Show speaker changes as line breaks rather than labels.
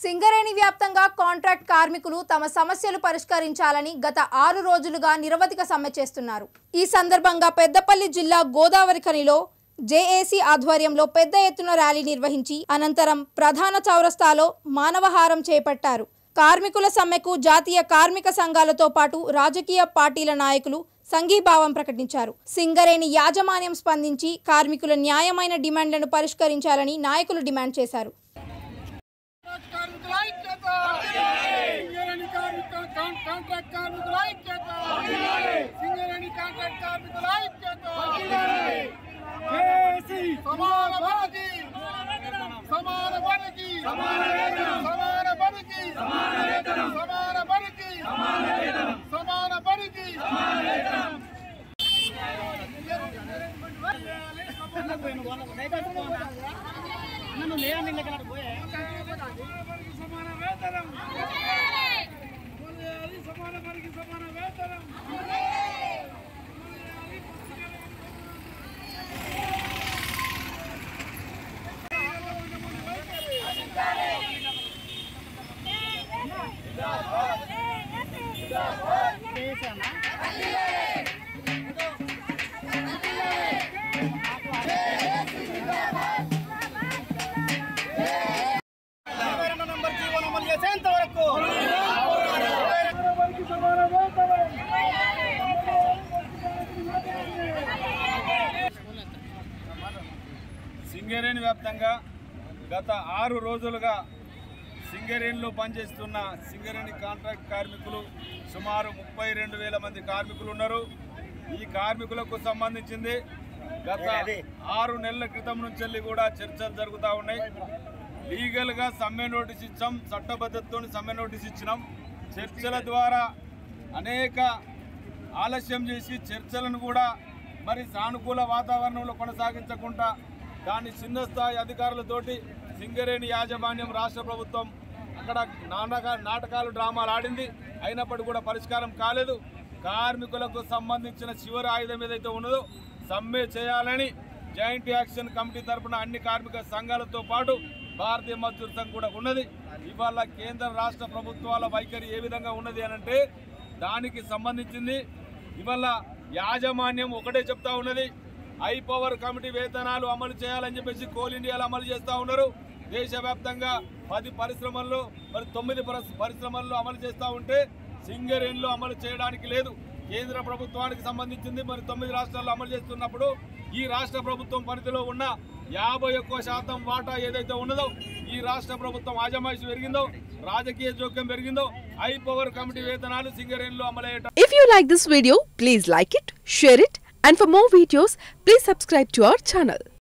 సింగరేణి వ్యాప్తంగా కాంట్రాక్ట్ కార్మికులు తమ సమస్యలు పరిష్కరించాలని గత ఆరు రోజులుగా నిరవధిక సమ్మె చేస్తున్నారు ఈ సందర్భంగా పెద్దపల్లి జిల్లా గోదావరి ఖనిలో జేఏసీ ఆధ్వర్యంలో పెద్ద ఎత్తున ర్యాలీ నిర్వహించి అనంతరం ప్రధాన చౌరస్తాలో మానవహారం చేపట్టారు కార్మికుల సమ్మెకు జాతీయ కార్మిక సంఘాలతో పాటు రాజకీయ పార్టీల నాయకులు సంఘీభావం ప్రకటించారు సింగరేణి యాజమాన్యం స్పందించి కార్మికుల న్యాయమైన డిమాండ్లను పరిష్కరించాలని నాయకులు డిమాండ్ చేశారు
కార్మికుల ఐక్యత సింగరేణి కార్మిక కాన్- కాంట్రాక్ట్ కార్మికుల ఐక్యత సింగరేణి కాంట్రాక్ట్ కార్మికుల ఐక్యత సమాన పనికి సమాన పనికి సమాన పనికి సమాన పనికి సమాన పనికి సమాన వేతనం సమాన పనికి సమాన వేతనం నంబర్ జీవో అమలు చేసేంత వరకు పనికి సమాన వేతనం
సింగరేణి వ్యాప్తంగా గత ఆరు రోజులుగా సింగరేణిలో పనిచేస్తున్న సింగరేణి కాంట్రాక్ట్ కార్మికులు సుమారు ముప్పై రెండు వేల మంది కార్మికులు ఉన్నారు ఈ కార్మికులకు సంబంధించింది గత ఆరు నెలల క్రితం నుంచి కూడా చర్చలు జరుగుతూ ఉన్నాయి లీగల్గా సమ్మె నోటీస్ ఇచ్చాం చట్టబద్ధతతో సమ్మె నోటీస్ ఇచ్చినాం చర్చల ద్వారా అనేక ఆలస్యం చేసి చర్చలను కూడా మరి సానుకూల వాతావరణంలో కొనసాగించకుండా దాన్ని చిన్న స్థాయి అధికారులతోటి సింగరేణి యాజమాన్యం రాష్ట్ర ప్రభుత్వం అక్కడ నాటక నాటకాలు డ్రామాలు ఆడింది అయినప్పటికీ కూడా పరిష్కారం కాలేదు కార్మికులకు సంబంధించిన చివరి ఆయుధం ఏదైతే ఉన్నదో సమ్మె చేయాలని జాయింట్ యాక్షన్ కమిటీ తరపున అన్ని కార్మిక సంఘాలతో పాటు భారతీయ మజ్దూర్ సంఘ్ కూడా ఉన్నది ఇవాళ కేంద్ర రాష్ట్ర ప్రభుత్వాల వైఖరి ఏ విధంగా ఉన్నది అని అంటే దానికి సంబంధించింది ఇవాళ యాజమాన్యం ఒకటే చెప్తా ఉన్నది హై పవర్ కమిటీ వేతనాలు అమలు చేయాలని చెప్పేసి కోల్ ఇండియాలో అమలు చేస్తూ ఉన్నారు దేశవ్యాప్తంగా పది పరిశ్రమల్లో మరి తొమ్మిది పరిస్- పరిశ్రమల్లో అమలు చేస్తూ ఉంటే సింగరేణిలో అమలు చేయడానికి లేదు కేంద్ర ప్రభుత్వానికి సంబంధించింది మరి తొమ్మిది రాష్ట్రాల్లో అమలు చేస్తున్నప్పుడు ఈ రాష్ట్ర ప్రభుత్వం పరిధిలో ఉన్న యాభై ఒక్క శాతం వాటా ఏదైతే ఉన్నదో ఈ రాష్ట్ర ప్రభుత్వం ఆజమాయిషి పెరిగిందో రాజకీయ జోక్యం పెరిగిందో హై పవర్ కమిటీ వేతనాలు సింగరేణిలో అమలయ్యేట
If you like this video, please like it, share it, and for more videos, please subscribe to our channel.